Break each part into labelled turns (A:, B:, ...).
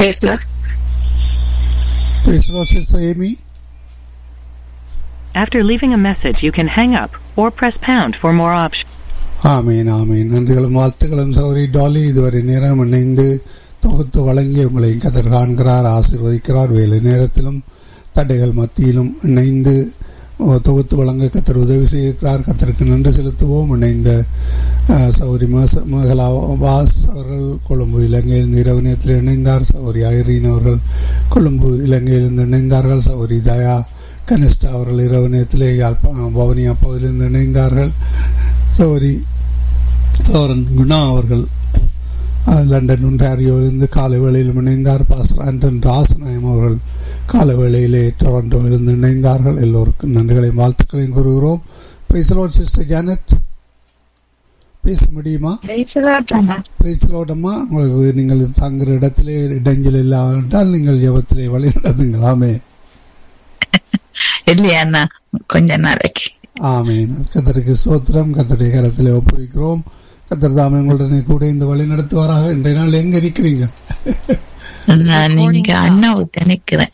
A: Praise Lord.
B: Praise the Lord, Sister Amy.
C: After leaving a message, you can hang up or press pound for more options.
B: ஆமீன் ஆமீன் நன்றிகளும் வாழ்த்துக்களும் சௌரி tally இதுவரை நேரம் இணைந்து தொகுத்து வழங்கி உங்களை கதர் காண்கிறார் ஆசீர்வதிக்கிறார் வேலை நேரத்திலும் தடைகள் மத்தியிலும் இணைந்து அஹ், தொகுத்து வழங்க கத்தர் உதவி செய்திருக்கிறார் கத்தருக்கு நன்றி செலுத்துவோம் இணைந்த அஹ், சௌரி மச- மகளா வாஸ் அவர்கள் கொழும்பு இலங்கையிலிருந்து இரவு நேரத்தில் இணைந்தார் சௌரி ஐரீன் அவர்கள் கொழும்பு இலங்கையிலிருந்து இணைந்தார்கள் சௌரி தயா கனிஷ்டா அவர்கள் இரவு நேரத்திலே யாழ்ப்பா பவனியா பகுதியிலிருந்து இணைந்தார்கள் சௌரி சோரன் குணா அவர்கள் அஹ், லண்டன் ஒன்றாரியோவிலிருந்து காலை வேளையில் இணைந்தார் பாஸ்டர் ஆண்டன் ராசநாயம் அவர்கள் காலை வேளையிலே டொரண்டோவிலிருந்து இணைந்தார்கள் எல்லோருக்கும் நன்றிகளையும் வாழ்த்துக்களையும் கூறுகிறோம் பிரைசலோட் சிஸ்டர் ஜானட் பேச முடியுமா
A: Praise the Lord, அண்ணா.
B: பிரைசலோடம்மா உங்களுக்கு நீங்கள் தங்குற இடத்திலே இடைஞ்சல் இல்லாவிட்டால் நீங்கள் ஜெபத்திலே வழி நடத்துங்களாமே
A: இல்லையா அண்ணா கொஞ்ச நாளைக்கு
B: ஆமீன் கத்தருக்கு சோத்திரம் கத்தருடைய கரத்திலே ஒப்புவிக்கிறோம் கத்தர் தாமே உங்களுடனே கூட இந்த வழி நடத்துவாராக இன்றைய நாள் எங்க இருக்கிறீங்க
A: நான் இங்க அண்ணா விட்டு நிக்கிறேன்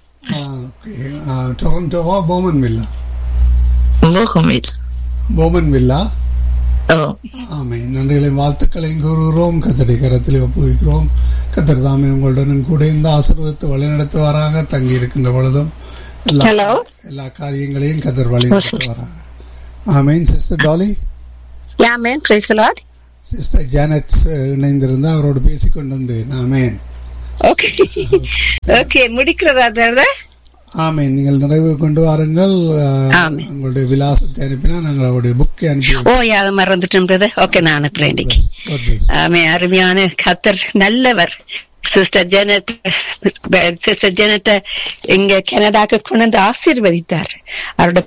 B: டொரண்டோவா போமன் வில்லா
A: போகுமில்
B: போமன் வில்லா
A: ஓ
B: ஆமீன் நன்றிகளையும் வாழ்த்துக்களையும் கூறுகிறோம் கத்தருடைய கரத்திலே ஒப்புவிக்கிறோம் கத்தர் தாமே உங்களுடனும் கூட இந்த ஆசீர்வாதத்தை வழி நடத்துவாராக தங்கி இருக்கின்ற பொழுதும் எல்லா
A: Hello.
B: எல்லா காரியங்களையும் கத்தர் வழி நடத்துவாராக ஆமீன் sister Dolly
A: yeah man praise Lord
B: sister Janet இணைந்திருந்து அவரோடு பேசிக் கொண்டு வந்தேன் ஆமேன்
A: ஓகே ஓகே முடிக்கிறதா தவிர
B: ஆமேன் நீங்கள் நிறைவு கொண்டு வாருங்கள் அஹ்,
A: ஆமென்.
B: உங்களுடைய விலாசத்தை அனுப்பினா நாங்கள் அவருடைய புக்கை அனுப்பி
A: ஓ யா மறந்துட்டோம் ஓகே நான் அனுப்புறேன் இன்னைக்கு
B: God bless.
A: ஆமே அருமையான கத்தர் நல்லவர் சிஸ்டர் ஜெனட் சிஸ்டர் ஜெனட்ட இங்க கனடாக்கு கொண்டு வந்து ஆசீர்வதித்தார் அவரோட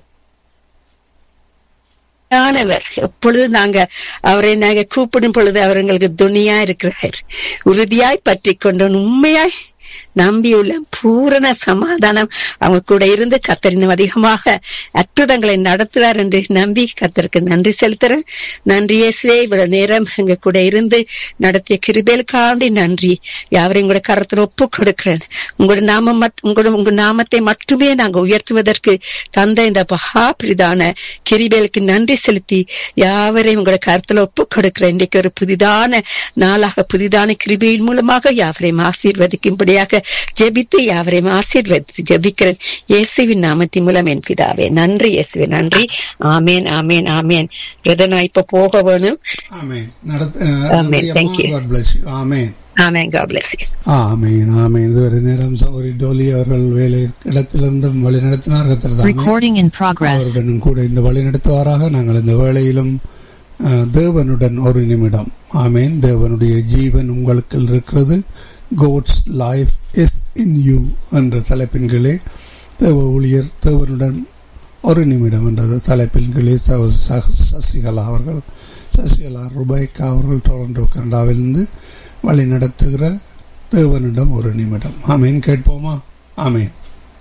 A: ஞானவர் எப்பொழுது நாங்க அவரை நாங்க கூப்பிடும் பொழுது அவர் எங்களுக்கு துணியா இருக்கிறார் உறுதியாய் பற்றி கொண்டு உண்மையாய் நம்பியுள்ள பூரண சமாதானம் அவங்க கூட இருந்து கத்தரின் அதிகமாக அற்புதங்களை நடத்துவார் என்று நம்பி கத்தருக்கு நன்றி செலுத்துறேன் நன்றி இயேசுவே இவ்வளவு நேரம் எங்க கூட இருந்து நடத்திய கிருபேலுக்காண்டி நன்றி யாவரையும் கூட கரத்துல ஒப்பு கொடுக்கிறேன் உங்களோட நாமம் மட்- உங்களோட உங்க நாமத்தை மட்டுமே நாங்க உயர்த்துவதற்கு தந்த இந்த மகா பிரிதான கிரிபேலுக்கு நன்றி செலுத்தி யாவரையும் உங்களோட கருத்துல ஒப்பு கொடுக்கிறேன் இன்றைக்கு ஒரு புதிதான நாளாக புதிதான கிருபையின் மூலமாக யாவரையும் ஆசீர்வதிக்கும்படியாக ஜெபித்து யாவரையும் ஆசீர்வதித்து ஜெபிக்கிறேன் இயேசுவின் நாமத்தின் மூலம் என் பிதாவே நன்றி இயேசுவே நன்றி ஆமேன் ஆமேன் ஆமேன் பிரதர் நான் இப்ப போக வேணும்
B: ஆமென். நடத்த-
A: ஆமென்.
B: நன்றி
A: Thank
B: அம்மா.
A: you.
B: God bless you. Amen.
A: Amen God bless you.
B: ஆமென், ஆமென். இதுவரை நேரம் சௌரி டோலி அவர்கள் வேலை இடத்திலிருந்து வழி நடத்தினார் கத்தர் தாமே
C: Recording in progress.
B: அவருடனும் கூட இந்த வழி நடத்துவாராக நாங்கள் இந்த வேளையிலும் அஹ், தேவனுடன் ஒரு நிமிடம் ஆமேன் தேவனுடைய ஜீவன் உங்களுக்கு இருக்கிறது God's life is in you என்ற தலைப்பின் கீழே தேவ ஊழியர் தேவனுடன் ஒரு நிமிடம் என்ற தலைப்பின் கீழே ச- ச- சசிகலா அவர்கள் சசிகலா ருபைக்கா அவர்கள் டொரண்டோ கனடாவிலிருந்து வழி நடத்துகிற தேவனிடம் ஒரு நிமிடம் ஆமேன் கேட்போமா ஆமேன்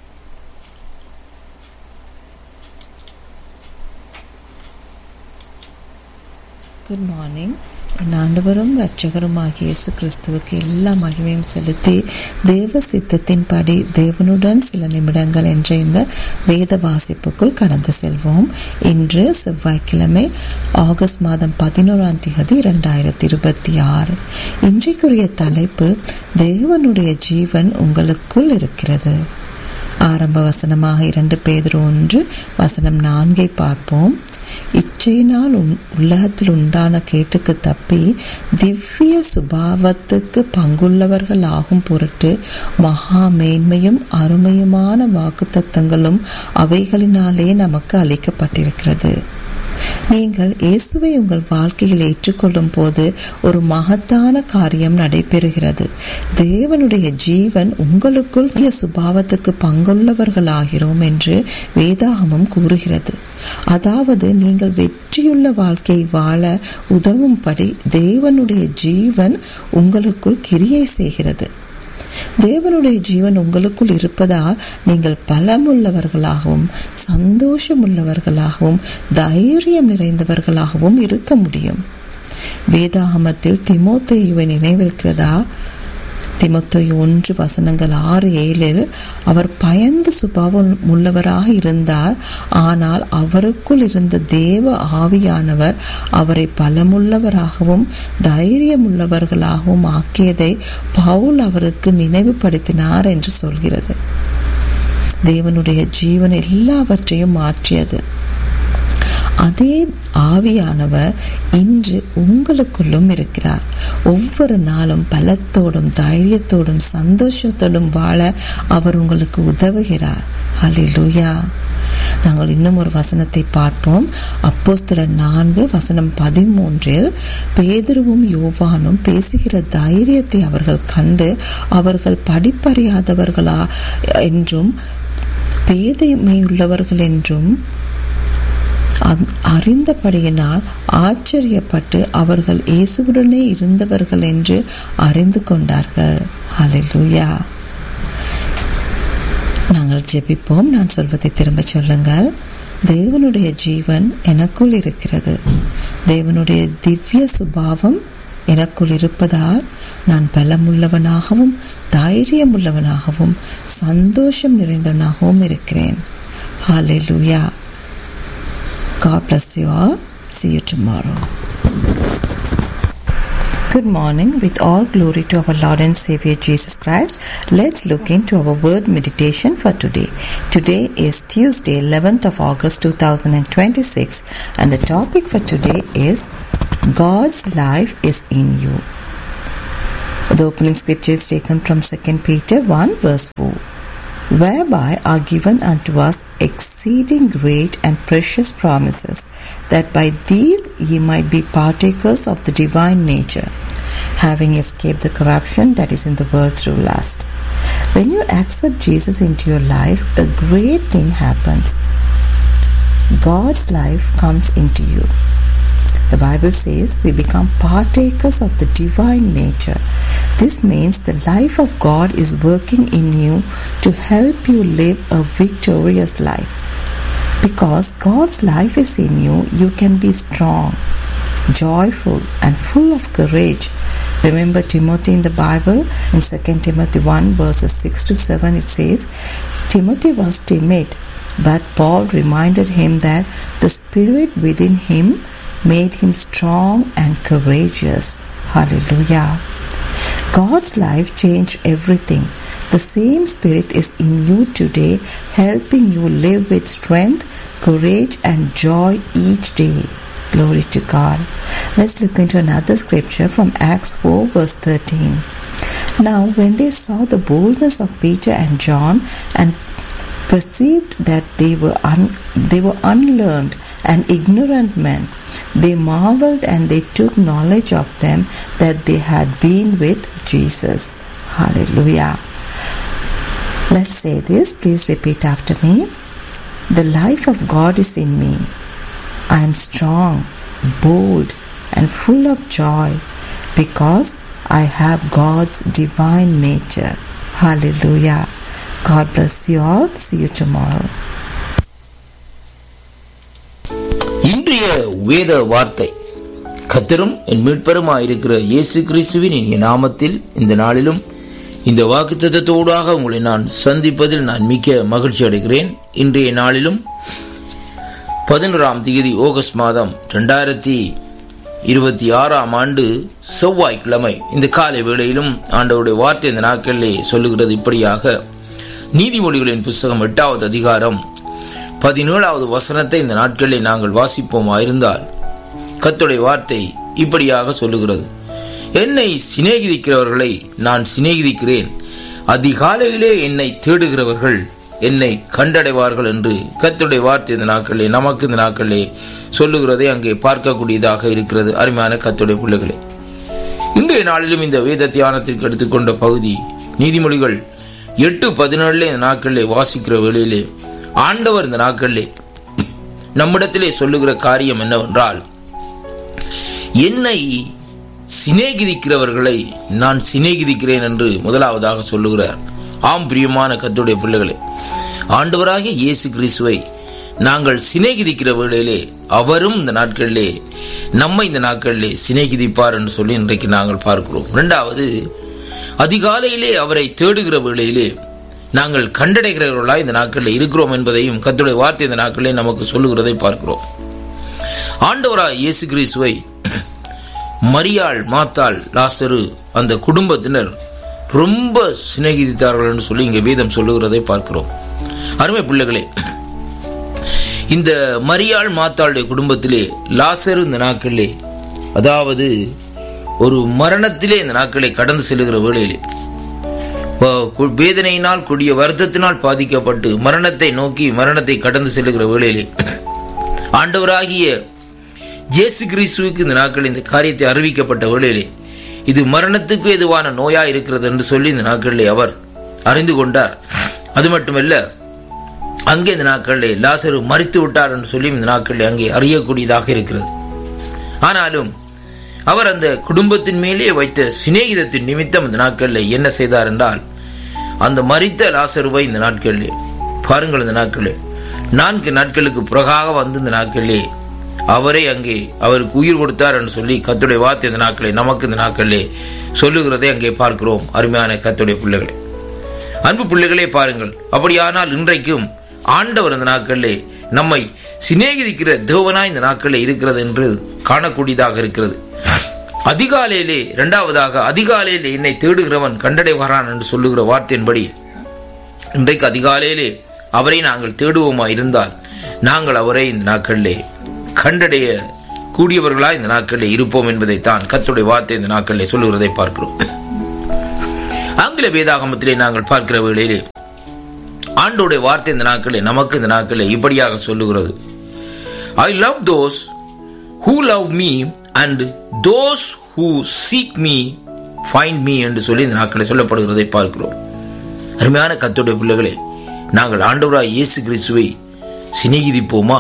D: குட் மார்னிங் என் ஆண்டவரும் இரட்சகருமாகிய இயேசு கிறிஸ்துவுக்கு எல்லா மகிமையும் செலுத்தி தேவ சித்தத்தின்படி தேவனுடன் சில நிமிடங்கள் என்ற இந்த வேத வாசிப்புக்குள் கடந்து செல்வோம் இன்று செவ்வாய்க்கிழமை ஆகஸ்ட் மாதம் பதினோராம் தேதி இரண்டாயிரத்தி இருபத்தி ஆறு இன்றைக்குரிய தலைப்பு தேவனுடைய ஜீவன் உங்களுக்குள் இருக்கிறது ஆரம்ப வசனமாக இரண்டு பேதர் ஒன்று வசனம் நான்கை பார்ப்போம் இச்சையினால் உன் உலகத்தில் உண்டான கேட்டுக்கு தப்பி திவ்ய சுபாவத்துக்கு பங்குள்ளவர்கள் ஆகும் பொருட்டு மகா மேன்மையும் அருமையுமான வாக்குத்தத்தங்களும் அவைகளினாலே நமக்கு அளிக்கப்பட்டிருக்கிறது நீங்கள் இயேசுவை உங்கள் வாழ்க்கையில் ஏற்றுக்கொள்ளும் போது ஒரு மகத்தான காரியம் நடைபெறுகிறது தேவனுடைய ஜீவன் உங்களுக்குள் புதிய சுபாவத்துக்கு பங்குள்ளவர்களாகிறோம் என்று வேதாகமம் கூறுகிறது அதாவது நீங்கள் வெற்றியுள்ள வாழ்க்கை வாழ உதவும்படி தேவனுடைய ஜீவன் உங்களுக்குள் கிரியை செய்கிறது தேவனுடைய ஜீவன் உங்களுக்குள் இருப்பதால் நீங்கள் பலமுள்ளவர்களாகவும் சந்தோஷமுள்ளவர்களாகவும் தைரியம் நிறைந்தவர்களாகவும் இருக்க முடியும் வேதாகமத்தில் திமோத்தேயுவை நினைவிருக்கிறதா திமுத்தையு ஒன்று வசனங்கள் ஆறு ஏழில் அவர் பயந்த சுபாவம் உள்ளவராக இருந்தார் ஆனால் அவருக்குள் இருந்த தேவ ஆவியானவர் அவரை பலமுள்ளவராகவும் தைரியமுள்ளவர்களாகவும் ஆக்கியதை பவுல் அவருக்கு நினைவுபடுத்தினார் என்று சொல்கிறது தேவனுடைய ஜீவன் எல்லாவற்றையும் மாற்றியது அதே ஆவியானவர் இன்று உங்களுக்குள்ளும் இருக்கிறார் ஒவ்வொரு நாளும் பலத்தோடும் தைரியத்தோடும் சந்தோஷத்தோடும் வாழ அவர் உங்களுக்கு உதவுகிறார் ஹalleluya நாங்கள் இன்னும் ஒரு வசனத்தை பார்ப்போம் அப்போஸ்தல நான்கு வசனம் பதிமூன்றில் பேதுருவும் யோவானும் பேசுகிற தைரியத்தை அவர்கள் கண்டு அவர்கள் படிப்பறியாதவர்களா என்றும் பேதைமையுள்ளவர்கள் என்றும் அறிந்தபடியினால் ஆச்சரியப்பட்டு அவர்கள் இயேசுவுடனே இருந்தவர்கள் என்று அறிந்து கொண்டார்கள் ஹalleluya நாங்கள் ஜெபிப்போம் நான் சொல்வதை திரும்ப சொல்லுங்கள் தேவனுடைய ஜீவன் எனக்குள் இருக்கிறது தேவனுடைய திவ்ய சுபாவம் எனக்குள் இருப்பதால் நான் பலமுள்ளவனாகவும் தைரியமுள்ளவனாகவும் சந்தோஷம் நிறைந்தவனாகவும் இருக்கிறேன் ஹalleluya God bless you all. See you tomorrow. Good morning. With all glory to our Lord and Savior Jesus Christ, let's look into our word meditation for today. Today is Tuesday, 11th of August 2026, and the topic for today is God's life is in you. The opening scripture is taken from 2 Peter 1 verse 4 whereby are given unto us exceeding great and precious promises, that by these ye might be partakers of the divine nature, having escaped the corruption that is in the world through lust. When you accept Jesus into your life, a great thing happens. God's life comes into you. The Bible says we become partakers of the divine nature. This means the life of God is working in you to help you live a victorious life. Because God's life is in you, you can be strong, joyful, and full of courage. Remember Timothy in the Bible in 2 Timothy 1 verses 6 to 7 it says, Timothy was timid, but Paul reminded him that the spirit within him made him strong and courageous. Hallelujah. God's life changed everything. The same Spirit is in you today, helping you live with strength, courage, and joy each day. Glory to God. Let's look into another scripture from Acts 4, verse 13. Now, when they saw the boldness of Peter and John and perceived that they were un- they were unlearned and ignorant men, they marveled and they took knowledge of them that they had been with Jesus. Hallelujah. Let's say this. Please repeat after me. The life of God is in me. I am strong, bold, and full of joy because I have God's divine nature. Hallelujah. God bless you all. See you tomorrow.
E: இன்றைய வேத வார்த்தை கத்தரும் என் மீட்பருமாயிருக்கிற இயேசு கிறிஸ்துவின் இனிய நாமத்தில் இந்த நாளிலும் இந்த வாக்குத்தத்தோடாக உங்களை நான் சந்திப்பதில் நான் மிக்க மகிழ்ச்சி அடைகிறேன் இன்றைய நாளிலும் பதினோராம் தேதி ஆகஸ்ட் மாதம் ரெண்டாயிரத்தி இருபத்தி ஆறாம் ஆண்டு செவ்வாய்க்கிழமை இந்த காலை வேளையிலும் ஆண்டவருடைய வார்த்தை இந்த நாட்களிலே சொல்லுகிறது இப்படியாக நீதிமொழிகளின் புஸ்தகம் எட்டாவது அதிகாரம் பதினேழாவது வசனத்தை இந்த நாட்களில் நாங்கள் வாசிப்போமாயிருந்தால் கத்துடைய வார்த்தை இப்படியாக சொல்லுகிறது என்னை சிநேகிதிக்கிறவர்களை நான் சிநேகிதிக்கிறேன் அதிகாலையிலே என்னை தேடுகிறவர்கள் என்னை கண்டடைவார்கள் என்று கத்துடைய வார்த்தை இந்த நாட்களிலே நமக்கு இந்த நாட்களிலே சொல்லுகிறதை அங்கே பார்க்கக்கூடியதாக இருக்கிறது அருமையான கத்துடைய பிள்ளைகளே இன்றைய நாளிலும் இந்த வேத தியானத்திற்கு எடுத்துக்கொண்ட பகுதி நீதிமொழிகள் எட்டு பதினேழுல இந்த நாட்களிலே வாசிக்கிற வேளையிலே ஆண்டவர் இந்த நாட்களிலே நம்மிடத்திலே சொல்லுகிற காரியம் என்னவென்றால் என்னை சிநேகிதிக்கிறவர்களை நான் சிநேகிதிக்கிறேன் என்று முதலாவதாக சொல்லுகிறார் ஆம் பிரியமான கத்துடைய பிள்ளைகளே ஆண்டவராகிய இயேசு கிறிஸ்துவை நாங்கள் சிநேகிதிக்கிற வேளையிலே அவரும் இந்த நாட்களிலே நம்மை இந்த நாட்களிலே சிநேகிதிப்பார் என்று சொல்லி இன்றைக்கு நாங்கள் பார்க்கிறோம் இரண்டாவது அதிகாலையிலே அவரை தேடுகிற வேளையிலே நாங்கள் கண்டடைகிறவர்களா இந்த நாட்களில் இருக்கிறோம் என்பதையும் கத்துடைய வார்த்தை இந்த நாட்களிலே நமக்கு சொல்லுகிறதை பார்க்கிறோம் ஆண்டவராய் இயேசு கிறிஸ்துவை மரியாள் மாத்தாள் லாசரு அந்த குடும்பத்தினர் ரொம்ப சிநேகித்தார்கள் என்று சொல்லி இங்கே வேதம் சொல்லுகிறதை பார்க்கிறோம் அருமை பிள்ளைகளே இந்த மரியாள் மாத்தாளுடைய குடும்பத்திலே லாசரு இந்த நாட்களிலே அதாவது ஒரு மரணத்திலே இந்த நாட்களை கடந்து செல்லுகிற வேளையிலே வ- கு- வேதனையினால் கொடிய வருத்தத்தினால் பாதிக்கப்பட்டு மரணத்தை நோக்கி மரணத்தை கடந்து செல்லுகிற வேளையிலே ஆண்டவராகிய இயேசு கிறிஸ்துவுக்கு இந்த நாட்கள் இந்த காரியத்தை அறிவிக்கப்பட்ட வேளையிலே இது மரணத்துக்கு எதுவான நோயா இருக்கிறது என்று சொல்லி இந்த நாட்களிலே அவர் அறிந்து கொண்டார் அது மட்டுமல்ல அங்கே இந்த நாட்களிலே லாசரு மறித்து விட்டார் என்று சொல்லி இந்த நாட்களிலே அங்கே அறியக்கூடியதாக இருக்கிறது ஆனாலும் அவர் அந்த குடும்பத்தின் மேலே வைத்த சிநேகிதத்தின் நிமித்தம் இந்த நாட்களில் என்ன செய்தார் என்றால் அந்த மரித்த லாசருவை இந்த நாட்களிலே பாருங்கள் இந்த நாட்களிலே நான்கு நாட்களுக்கு பிறகாக வந்து இந்த நாட்களிலே அவரே அங்கே அவருக்கு உயிர் கொடுத்தார் என்று சொல்லி கத்துடைய வார்த்தை இந்த நாட்களே நமக்கு இந்த நாட்களிலே சொல்லுகிறதை அங்கே பார்க்கிறோம் அருமையான கத்துடைய பிள்ளைகளே அன்பு பிள்ளைகளே பாருங்கள் அப்படியானால் இன்றைக்கும் ஆண்டவர் இந்த நாட்களிலே நம்மை சிநேகிதிக்கிற தேவனாய் இந்த நாட்களில் இருக்கிறது என்று காணக்கூடியதாக இருக்கிறது அதிகாலையிலே இரண்டாவதாக அதிகாலையிலே என்னை தேடுகிறவன் கண்டடைவாரான் என்று சொல்லுகிற வார்த்தையின்படி இன்றைக்கு அதிகாலையிலே அவரை நாங்கள் தேடுவோமா இருந்தால் நாங்கள் அவரை இந்த நாட்களிலே கண்டடைய கூடியவர்களாய் இந்த நாட்களிலே இருப்போம் என்பதைத்தான் கர்த்தருடைய வார்த்தை இந்த நாட்களிலே சொல்லுகிறதை பார்க்கிறோம் ஆங்கில வேதாகமத்திலே நாங்கள் பார்க்கிற வேளையிலே ஆண்டோடைய வார்த்தை இந்த நாட்களே நமக்கு இந்த நாட்களே இப்படியாக சொல்லுகிறது I love those who love me and those who seek me find me என்று சொல்லி இந்த நாட்களை சொல்லப்படுகிறதை பார்க்கிறோம் அருமையான கத்துடைய பிள்ளைகளே நாங்கள் ஆண்டவராய் இயேசு கிறிஸ்துவை சிநேகிதிப்போமா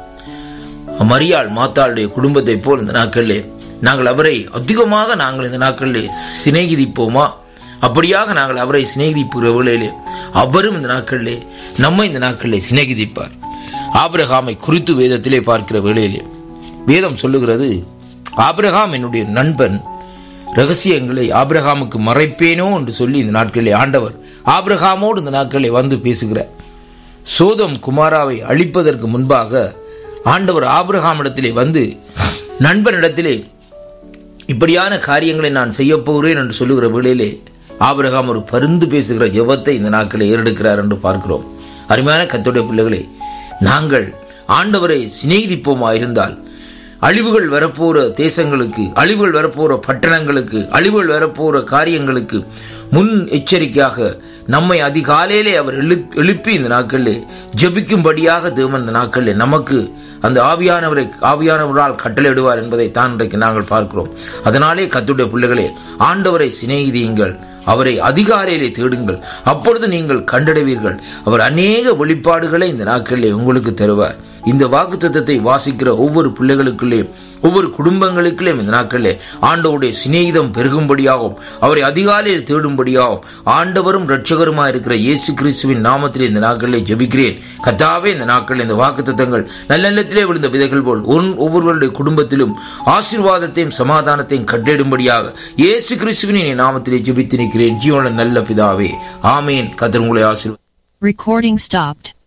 E: மரியாள் மாத்தாளுடைய குடும்பத்தை போல் இந்த நாட்களிலே நாங்கள் அவரை அதிகமாக நாங்கள் இந்த நாட்களிலே சிநேகிதிப்போமா அப்படியாக நாங்கள் அவரை சிநேகிதிப்புகிற வேளையிலே அவரும் இந்த நாட்களிலே நம்மை இந்த நாட்களிலே சிநேகிதிப்பார் ஆபிரகாமை குறித்து வேதத்திலே பார்க்கிற வேளையிலே வேதம் சொல்லுகிறது ஆபிரகாம் என்னுடைய நண்பன் ரகசியங்களை ஆபிரகாமுக்கு மறைப்பேனோ என்று சொல்லி இந்த நாட்களிலே ஆண்டவர் ஆபிரகாமோடு இந்த நாட்களிலே வந்து பேசுகிறார் சோதம் குமாராவை அழிப்பதற்கு முன்பாக ஆண்டவர் ஆபிரகாமிடத்திலே வந்து நண்பனிடத்திலே இப்படியான காரியங்களை நான் செய்ய போகிறேன் என்று சொல்லுகிற வேளையிலே ஆபிரகாம் ஒரு பருந்து பேசுகிற ஜெபத்தை இந்த நாட்களை ஏறெடுக்கிறார் என்று பார்க்கிறோம் அருமையான கத்தோடைய பிள்ளைகளே நாங்கள் ஆண்டவரை சிநேகிதிப்போமா இருந்தால் அழிவுகள் வரப்போற தேசங்களுக்கு அழிவுகள் வரப்போற பட்டணங்களுக்கு அழிவுகள் வரப்போற காரியங்களுக்கு முன் எச்சரிக்கையாக நம்மை அதிகாலையிலே அவர் எழு எழுப்பி இந்த நாட்களிலே ஜெபிக்கும்படியாக தேவன் இந்த நாட்களிலே நமக்கு அந்த ஆவியானவரை ஆவியானவரால் கட்டளையிடுவார் என்பதை தான் இன்றைக்கு நாங்கள் பார்க்கிறோம் அதனாலே கத்துடைய பிள்ளைகளே ஆண்டவரை சிநேகிதியுங்கள் அவரை அதிகாலையிலே தேடுங்கள் அப்பொழுது நீங்கள் கண்டடைவீர்கள் அவர் அநேக வெளிப்பாடுகளை இந்த நாட்களிலே உங்களுக்கு தருவார் இந்த வாக்குத்தத்தத்தை வாசிக்கிற ஒவ்வொரு பிள்ளைகளுக்குள்ளே ஒவ்வொரு குடும்பங்களுக்குள்ளே இந்த நாட்களிலே ஆண்டவருடைய சிநேகிதம் பெருகும்படியாகும் அவரை அதிகாலையில் தேடும்படியாகும் ஆண்டவரும் இரட்சகருமா இருக்கிற இயேசு கிறிஸ்துவின் நாமத்திலே இந்த நாட்களிலே ஜெபிக்கிறேன் கர்த்தாவே இந்த நாட்களில் இந்த வாக்குத்தத்தங்கள் நல்லெண்ணத்திலே விழுந்த விதைகள் போல் ஒன் ஒவ்வொருவருடைய குடும்பத்திலும் ஆசீர்வாதத்தையும் சமாதானத்தையும் கட்டிடும்படியாக இயேசு கிறிஸ்துவின் நாமத்திலே ஜெபித்து நிற்கிறேன் ஜீவன நல்ல பிதாவே ஆமேன் கத்தர் உங்களை ஆசீர்வாத
F: Recording stopped.